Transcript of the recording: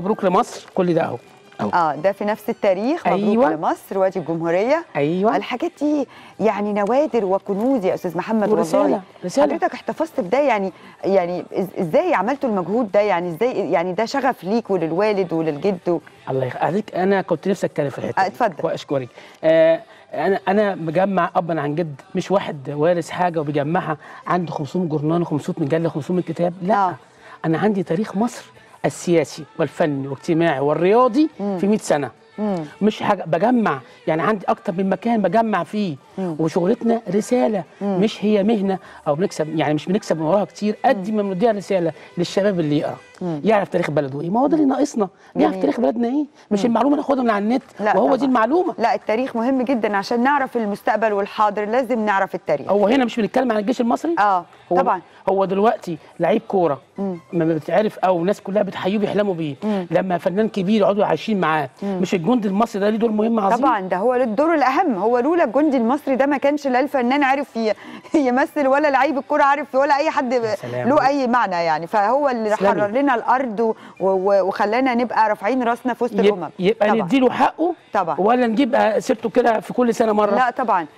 مبروك لمصر كل ده اهو اهو اه ده في نفس التاريخ مبروك أيوة. لمصر وادي الجمهوريه ايوه الحاجات دي يعني نوادر وكنوز يا استاذ محمد ورسالة، والله رسالة. حضرتك احتفظت بده يعني يعني إز- ازاي عملتوا المجهود ده يعني ازاي يعني ده شغف ليك وللوالد وللجد و... الله يخليك انا كنت نفسي اتكلم في الحته آه، دي. اتفضل. واشكرك آه انا انا مجمع ابا عن جد مش واحد وارث حاجه وبيجمعها عنده 500 جورنال 500 مجله 500 كتاب لا آه. انا عندي تاريخ مصر السياسي والفني والاجتماعي والرياضي في 100 سنه مش حاجه بجمع يعني عندي اكتر من مكان بجمع فيه وشغلتنا رساله مش هي مهنه او بنكسب يعني مش بنكسب من وراها كتير قد ما بنديها رساله للشباب اللي يقرا يعرف تاريخ بلده ايه ما هو ده اللي ناقصنا نعرف جميل. تاريخ بلدنا ايه مش المعلومه ناخدها من على النت لا وهو طبعاً. دي المعلومه لا التاريخ مهم جدا عشان نعرف المستقبل والحاضر لازم نعرف التاريخ هو هنا مش بنتكلم عن الجيش المصري اه هو طبعا هو دلوقتي لعيب كوره ما بتعرف او الناس كلها بتحييه بيحلموا بيه لما فنان كبير يقعدوا عايشين معاه مش الجندي المصري ده ليه دور مهم عظيم طبعا ده هو الدور الاهم هو لولا الجندي المصري ده ما كانش لا الفنان عارف ي- يمثل ولا لعيب الكوره عارف ولا اي حد سلام. له اي معنى يعني فهو اللي تسلمي. حرر لنا الارض و- و- وخلانا نبقى رافعين راسنا في وسط يب- الامم يبقى طبعا نديله حقه طبعا. ولا نجيب سيرته كده في كل سنه مره لا طبعا